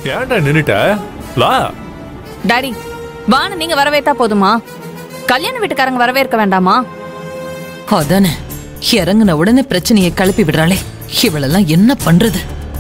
ஏன்டா நின்னுட்ட வா டாடி வான்னு நீங்க வரவேத்தா போதுமா கல்யாண வீட்டுக்காரங்க வரவேற்க வேண்டாமா அதானே இறங்குன உடனே பிரச்சனையை கிளப்பி விடுறாளே இவளெல்லாம் என்ன பண்றது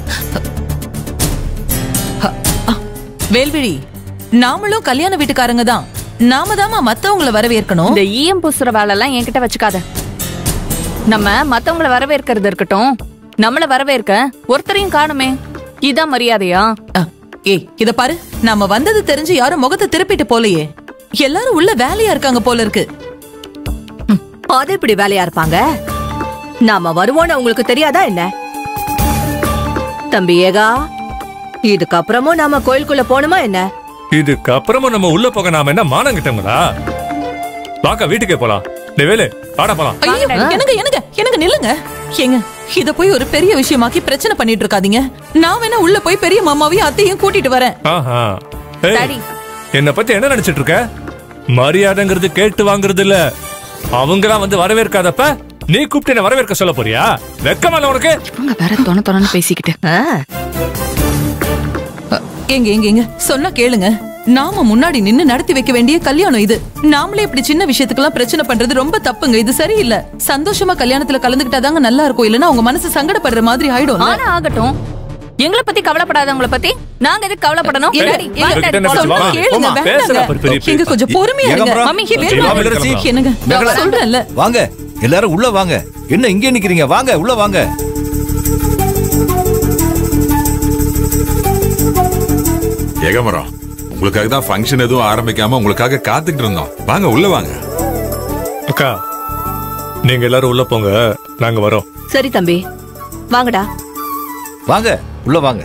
அ, அ, வேல்விழி நாமளும் கல்யாண வீட்டுக்காரங்க தான் நாம தாமா மத்தவங்கள வரவேற்கணும் இந்த ஈயம் பூசுற வேலை எல்லாம் என்கிட்ட வச்சுக்காத நம்ம மத்தவங்கள வரவேற்கிறது இருக்கட்டும் நம்மள வரவேற்க ஒருத்தரையும் காணுமே இதான் மரியாதையா அ, ஏய் இத பாரு நாம வந்தது தெரிஞ்சு யாரும் முகத்தை திருப்பிட்டு போலையே எல்லாரும் உள்ள வேலையா இருக்காங்க போல இருக்கு அது இப்படி வேலையா இருப்பாங்க நாம வருவோம்னு உங்களுக்கு தெரியாதா என்ன தம்பி ஏகா இதுக்கப்புறமும் நாம கோயிலுக்குள்ள போகணுமா என்ன இதுக்கு அப்புறமா நம்ம உள்ள போக நாம என்ன மானம் கிட்டங்களா வாக்கா வீட்டுக்கே போலாம் டேய் வேலு ஆட போலாம் ஐயோ எனக்கு எனக்கு எனக்கு நில்லுங்க ஏங்க இத போய் ஒரு பெரிய விஷயமாக்கி பிரச்சனை பண்ணிட்டு இருக்காதீங்க நான் வேணா உள்ள போய் பெரிய மாமாவையும் அத்தையும் கூட்டிட்டு வரேன் ஆஹா ஏய், டாடி. என்ன பத்தி என்ன நினைச்சிட்டு இருக்க மரியாதைங்கிறது கேட்டு வாங்குறது இல்ல அவங்கலாம் வந்து வரவேற்காதப்ப நீ கூப்பிட்டு என்ன வரவேற்க சொல்ல போறியா வெக்கமா இல்ல உனக்கு இவங்க வேற தொண தொணன்னு பேசிக்கிட்டு ஆ, அ, ஏங்க ஏங்க ஏங்க சொன்னா கேளுங்க நாம முன்னாடி நின்னு நடத்தி வைக்க வேண்டிய கல்யாணம் இது நாமளே இப்படி சின்ன விஷயத்துக்கெல்லாம் பிரச்சனை பண்றது ரொம்ப தப்புங்க இது சரியில்லை சந்தோஷமா கல்யாணத்துல கலந்துக்கிட்டாதாங்க நல்லா இருக்கும் இல்லைன்னா உங்க மனசு சங்கடப்படுற மாதிரி ஆயிடும் ஆனா ஆகட்டும் எங்களை பத்தி கவலைப்படாதவங்கள பத்தி நாங்க எதுக்கு கவலைப்படணும் ஏங்க, டாடி, ஏங்க, வாங்க கிட்ட டாடி, என்ன போலாம். பேசுவா? சொன்னா கேளுங்க போம்மா, பேசுறா பாரு, பெரிய வேண்டாங்க எங்க கொஞ்சம் பொறுமையா ஏங்க இருங்க அப்புறம்? மம்மி ஏங்க வேணுமா? இளவரசி? என்னங்க மேகலா. சொல்றேன்ல வாங்க எல்லாரும் உள்ள வாங்க என்ன இங்கே நிக்கிறீங்க வாங்க உள்ள வாங்க ஏகமரம் உங்களுக்காக தான் ஃபங்க்ஷன் எதுவும் ஆரம்பிக்காம உங்களுக்காக காத்துக்கிட்டு இருந்தோம் வாங்க உள்ள வாங்க அக்கா நீங்க எல்லாரும் உள்ள போங்க நாங்க வரோம் சரி தம்பி வாங்கடா வாங்க உள்ள வாங்க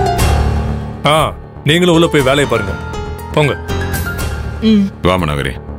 ஆ நீங்களும் உள்ள போய் வேலையை பாருங்க போங்க வா மனோகரி